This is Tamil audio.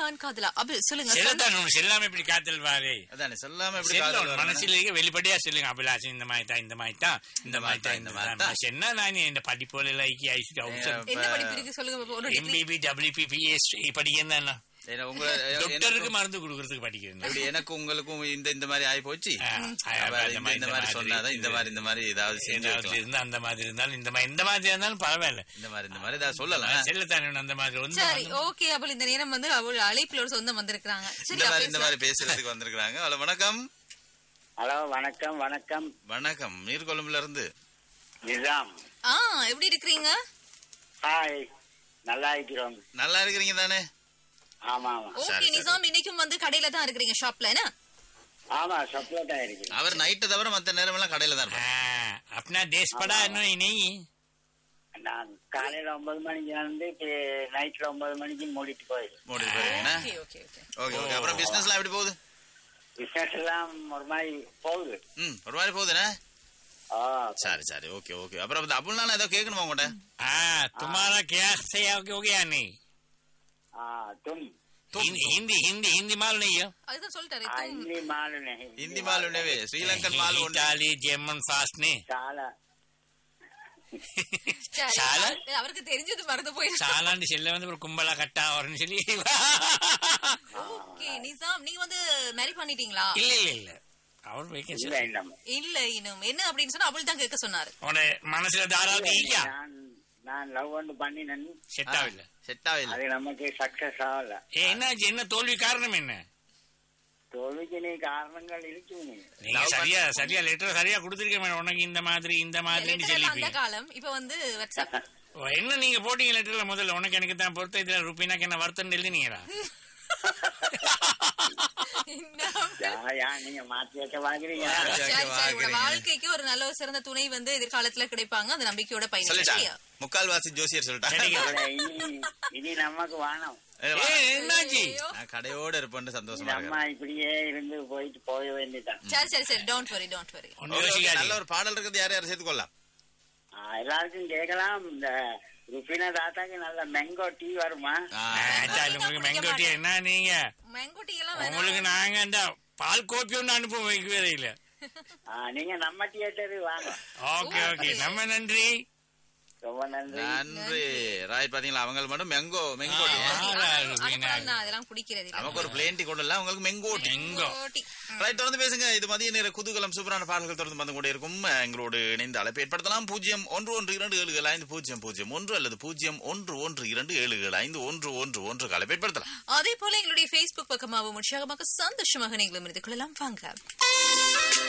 ஆண் காதலா அபு சொல்லுங்க சொல்லுங்க. செல்லத்தான் உனக்கு செல்லாம இப்படி காத்தல் பாரு அதானே சொல்லாம எப்படி செல்லம் காதல் வரணும்? மனசுல இருக்க வெளிப்படையா சொல்லுங்க அபிலாஷம் இந்த மாதிரி தான் இந்த மாதிரி தான் இந்த மாதிரி தான் இந்த மாதிரி தான் என்ன நான் இந்த படிப்போல லைக்கி ஐசி அவசரம் என்ன படிப்பு இருக்கு சொல்லுங்க பாப்போம். ஒரு degree. எம்பிபி டபிள்யூபி பிஎஸ் படிக்கிறேன் தானே ஏன்னா உங்க டாக்டருக்கு எனக்கும் மருந்து கொடுக்கறதுக்கு படிக்கிறேன் எப்படி எனக்கு உங்களுக்கும் இந்த இந்த மாதிரி ஆகி போச்சு ஆ, அப்ப அந்த இந்த இந்த மாதிரி சொன்னாதான் இந்த மாதிரி இந்த மாதிரி ஏதாவது செஞ்சு ஏதாவது வைக்கலாம். இருந்தா அந்த மாதிரி இருந்தாலும் இந்த மாதிரி இந்த மாதிரி இருந்தாலும் பரவாயில்ல இந்த மாதிரி இந்த மாதிரி ஏதாவது சொல்லலாம் செல்லத்தானே அந்த மாதிரி வந்து சரி ஓகே அப்ப இந்த நேரம் வந்து அவள் அழைப்புல ஒரு சொந்தம் வந்திருக்காங்க சரி இந்த மாதிரி அப்ப இந்த மாதிரி பேசுறதுக்கு வந்திருக்காங்க ஹலோ வணக்கம் ஹலோ வணக்கம் வணக்கம் வணக்கம் நீர்கொழும்புல இருந்து நிசாம் ஆ எப்படி இருக்கிறீங்க ஹாய் நல்லா இருக்கிறோம் நல்லா இருக்கிறீங்க தானே ஆமா ஆமா ஓகே சரி. நிசாம் இன்னைக்கும் வந்து கடையில தான் இருக்கிறீங்க ஷாப்ல என்ன ஆமா சப்போர்ட்டா இருக்கிறேன் அவர் நைட்டு தவிர மத்த நேரம் எல்லாம் கடையில தான் இருப்பார் हाँ, अपना देश पड़ा है नहीं नहीं நான் காலையில ஒன்பது மணிக்கு வந்து நைட்ல ஒன்பது மணிக்கு மூடிட்டு போயிடும் மூடி போயிருக்கீங்க okay okay okay okay okay அப்புறம் பிசினஸ் எல்லாம் எப்படி போகுது பிசினஸ் எல்லாம் ஒரு மாதிரி போகுது ம் ஒரு மாதிரி போகுதுண்ணே ஆ சரி சரி ஓகே ஓகே அப்புறம் இந்த அப்புல்னால ஏதோ கேட்கணுமா உங்கள்கிட்ட हाँ तुम्हारा क्या से हो गया नहीं ஆ தும் हिंदी हिंदी हिंदी हिंदी माल नहीं है அதுதான் சொல்லிட்டாரு ஆ, தும். ஹிந்தி மாலு హిందీ మాల్ ఉండేవి శ్రీలంకన్ మాల్ ఉండే इटाली जर्मन फास्ट ने చాలా சரி, சால? அவ- அவருக்கு தெரிஞ்சது மறந்து போயிடுச்சு சாலாண்டு செல்ல வந்து ஒரு கும்பலா கட்டா வரணும்னு சொல்லி ஓகே நிசாம் நீங்க வந்து மேரி பண்ணிட்டீங்களா இல்ல இல்ல இல்ல அவர் வேகன்சி இல்ல இல்ல இல்ல இன்னும் என்ன அப்படின்னு சொன்னா அவள் தான் கேட்க சொன்னாரு உன மனசுல தாராளம் ஈக்கா நான் நான் லவ் ஒன்று பண்ணினேன் செட் ஆகல సెట్ ఆవిల్ அது நமக்கு சக்சஸ் ஆகல ஏ, என்னாச்சு என்ன தோல்வி காரணம் என்ன தோல்விக்கு நீ காரணங்கள் இருக்கு நீ நீங்க சரியா சரியா லெட்டர் சரியா கொடுத்துருக்க மேடம் உனக்கு இந்த மாதிரி இந்த மாதிரின்னு Letter எல்லாம் அந்த சொல்லிப்பீங்க காலம் இப்ப வந்து வாட்ஸ்அப் ஓ, என்ன நீங்க போட்டீங்க லெட்டர்ல முதல்ல உனக்கு எனக்கு தான் பொறுத்த இதுல ருப்பினாக்கு என்ன வருத்தம் எழுதினீங்களா யா, யா, நீங்க மாத்தி வைக்க வாங்குறீங்க மாத்தி சரி, வைக்க சரி, உங்களோட வாங்குறீங்க. வாழ்க்கைக்கு ஒரு நல்ல ஒரு சிறந்த துணை வந்து எதிர்காலத்துல கிடைப்பாங்க அந்த நம்பிக்கையோட பயணிங்க சொல்லிட்டா சரியா முக்கால்வாசி ஜோசியர் சொல்லிட்டாங்க சரிங்க. இல்ல, இனி இனி நமக்கு வானம் ஏ, ஏ, வா. என்னாச்சு ஐயோ. நான் கடையோட இருப்பேன்னு சந்தோஷமா நம்ம இருக்கேன் இப்படியே இருந்து போயிட்டு போக வேண்டியதான் சரி சரி சரி டோன்ட் வரி டோன்ட் வரி ஒன்னும் Okay, okay, நல்ல யோசிக்காதீங்க ஒரு பாடல் இருக்குது யார் யாரும் சேர்த்துக்கொள்ளலாம் எல்லாருக்கும் கேட்கலாம் இந்த ருபினா தாத்தாக்கு நல்ல மேங்கோ டீ வருமா ஆ, ஆச்சா, இது உங்களுக்கு மெங்கோட்டி என்ன நீங்க மேங்கோ டீ எல்லாம் உங்களுக்கு வேணாம். நாங்க இந்த பால் கோப்பி ஒன்று அனுப்ப வைக்கவே இல்ல ஆ, நீங்க நம்ம தியேட்டரு வாங்க ஓகே ஓகே நம்ம நன்றி ரொம்ப நன்றி நன்றி ராய் பாத்தீங்களா அவங்க மட்டும் மெங்கோ மெங்கோ டீ. ஆ. ஆனா, ஆளா ருபீனா. அனுப்பலாம் நான் அதெல்லாம் குடிக்கிறது இல்ல. நமக்கு ஒரு பிளேன் டீ கொண்டு இல்ல உங்களுக்கு மெங்கோ டீ எங்கோ மேங்கோ டீ. ரைட் தொடர்ந்து பேசுங்க இது மதிய நேர குதூகலம் சூப்பரான பாடல்கள் தொடர்ந்து வந்து கொண்டே இருக்கும் எங்களோடு இணைந்து அழைப்பு ஏற்படுத்தலாம் பூஜ்ஜியம் ஒன்று ஒன்று இரண்டு ஏழு ஏழு ஐந்து பூஜ்ஜியம் பூஜ்ஜியம் ஒன்று அல்லது பூஜ்ஜியம் ஒன்று ஒன்று இரண்டு ஏழு ஏழு ஐந்து ஒன்று ஒன்று ஒன்று அழைப்பு ஏற்படுத்தலாம் அதே போல எங்களுடைய Facebook பக்கமாகவும் உற்சாகமாக சந்தோஷமாக நீங்களும் இருந்து கொள்ளலாம் வாங்க